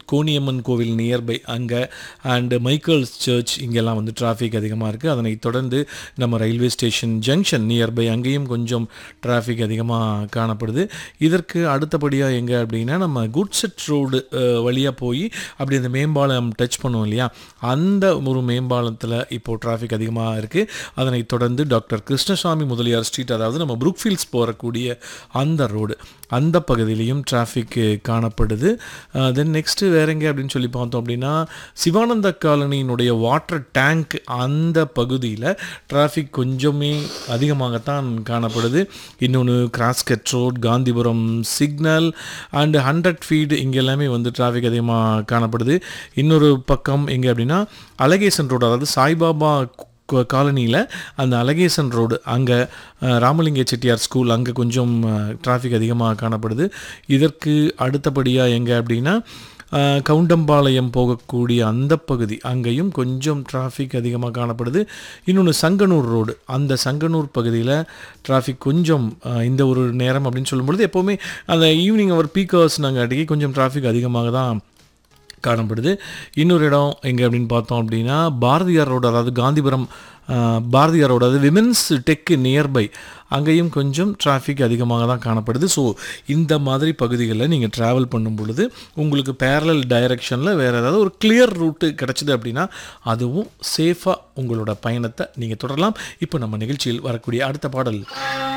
கோணியம்மன் கோவில் நியர்பை அங்கே and Michael's search இங்கெல்லாம் வந்து டிராஃபிக் அதிகமாக இருக்குது அதனைத் தொடர்ந்து நம்ம ரயில்வே ஸ்டேஷன் ஜங்ஷன் நியர்பை அங்கேயும் கொஞ்சம் டிராஃபிக் அதிகமாக காணப்படுது இதற்கு அடுத்தபடியாக எங்கே அப்படின்னா நம்ம குட்செட் ரோடு வழியாக போய் அப்படி அந்த மேம்பாலம் டச் பண்ணுவோம் இல்லையா அந்த ஒரு மேம்பாலத்தில் இப்போது டிராஃபிக் அதிகமாக இருக்குது அதனைத் தொடர்ந்து டாக்டர் கிருஷ்ணசாமி முதலியார் ஸ்ட்ரீட் அதாவது நம்ம புரூக்ஃபீல்ட்ஸ் போகக்கூடிய அந்த ரோடு அந்த பகுதியிலையும் டிராஃபிக் காணப்படுது தென் நெக்ஸ்ட்டு வேற எங்கே அப்படின்னு சொல்லி பார்த்தோம் அப்படின்னா சிவானந்த காலனியினுடைய வாட்டர் டேங்க் அந்த பகுதியில் டிராஃபிக் கொஞ்சமே அதிகமாகத்தான் காணப்படுது இன்னொன்று cross cut road Gandhipuram signal and hundred feet இங்கே எல்லாமே வந்து டிராஃபிக் அதிகமாக காணப்படுது இன்னொரு பக்கம் எங்கே அப்படின்னா அழகேசன் ரோடு அதாவது சாய்பாபா காலனியில் அந்த அழகேசன் ரோடு அங்கே ராமலிங்க செட்டியார் ஸ்கூல் அங்கே கொஞ்சம் டிராஃபிக் அதிகமாக காணப்படுது இதற்கு அடுத்தபடியாக எங்கே அப்படின்னா அஹ், கவுண்டம்பாளையம் போகக்கூடிய அந்த பகுதி அங்கேயும் கொஞ்சம் டிராஃபிக் அதிகமாக காணப்படுது இன்னொன்று சங்கனூர் ரோடு அந்த சங்கனூர் பகுதியில் டிராஃபிக் கொஞ்சம் அஹ், இந்த ஒரு நேரம் அப்படின்னு சொல்லும்பொழுது எப்போவுமே அந்த ஈவினிங் அவர் பீக் ஹவர்ஸ் நாங்கள் அடிக்கடி கொஞ்சம் டிராஃபிக் அதிகமாக தான் காணப்படுது இன்னொரு இடம் எங்கே அப்படின்னு பார்த்தோம் அப்படின்னா பாரதியார் ரோடு அதாவது காந்திபுரம் ஆஹ், பாரதியார் ரோடு அதாவது விமென்ஸ் டெக்கு நியர்பை அங்கேயும் கொஞ்சம் டிராஃபிக் அதிகமாக தான் காணப்படுது ஸோ இந்த மாதிரி பகுதிகளில் நீங்கள் ட்ராவல் பண்ணும் பொழுது உங்களுக்கு பேரலல் டைரக்ஷனில் வேறு ஏதாவது ஒரு கிளியர் ரூட்டு கிடச்சிது அப்படின்னா அதுவும் சேஃபாக உங்களோட பயணத்தை நீங்கள் தொடரலாம் இப்போ நம்ம நிகழ்ச்சியில் வரக்கூடிய அடுத்த பாடல்